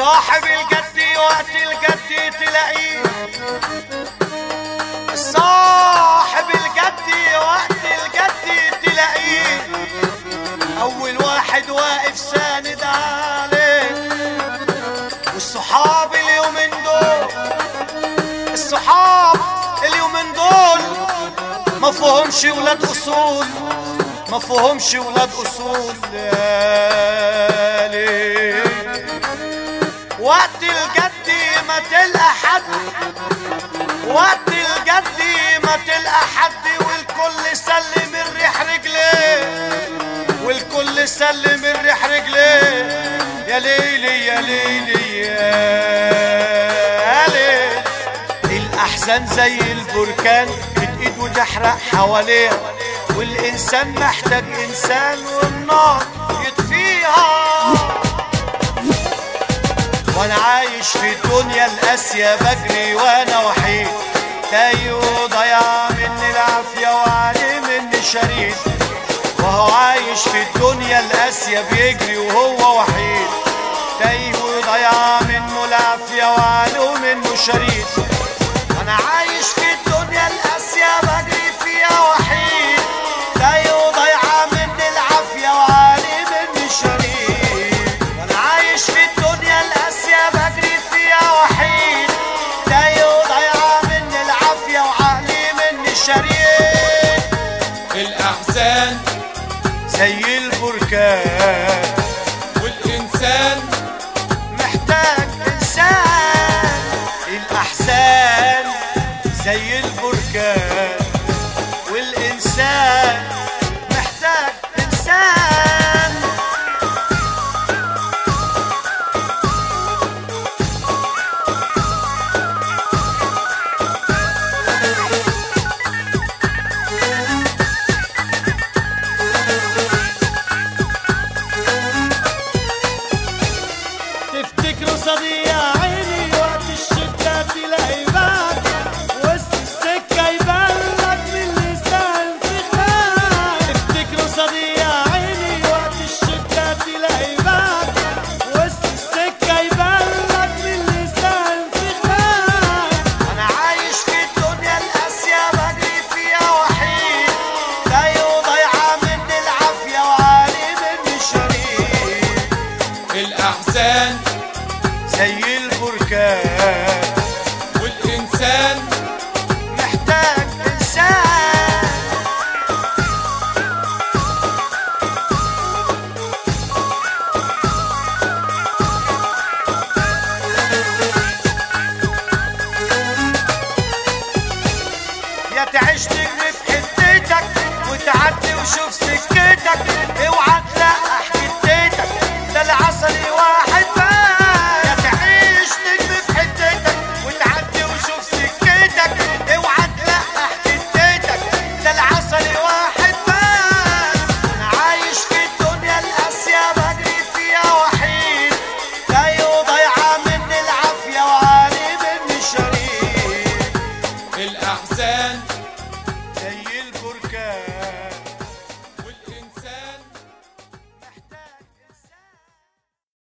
الصاحب الجد وقت الجد تلاقيه الصاحب الجد وقت الجد تلاقيه اول واحد واقف ساند عليه والصحاب اليومين دول الصحاب اليومين دول ما فيهمش ولاد اصول ما فيهمش ولاد اصول يا ليل. وقت الجد ما تلقى حد وقت الجد ما تلقى حد والكل سلم الريح رجليه والكل سلم الريح رجليه يا ليلي يا ليلي يا ليل الأحزان زي البركان بتقيد وتحرق حواليها والإنسان محتاج إنسان والنار يطفيها وانا عايش في الدنيا القاسية بجري وانا وحيد تايه وضيع مني العافية وعلي مني شريد وهو عايش في الدنيا القاسية بيجري وهو وحيد تايه وضيع منه العافية وعلي منه شريد وانا عايش في الدنيا القاسية بجري فيها وحيد تايه وضيع مني العافية وعلي مني شريد وانا عايش في الدنيا القاسية بجري فيها وحيد تايه وضيع مني العافية وعقلي مني شريد الأحزان زي البركان والإنسان محتاج إنسان الأحزان زي البركان والإنسان محتاج إنسان تفتكروا صديق عيني وقت الشدة تلاقي بعد وسط السكة يبان لك من اللسان في خلاف تفتكروا صديق عيني وقت الشدة تلاقي بعد وسط السكة يبان لك من اللسان في خلاف أنا عايش في الدنيا القاسية بجري فيها وحيد تايه وضيعة مني العافية وعلي مني شريك الأحزان زي البركان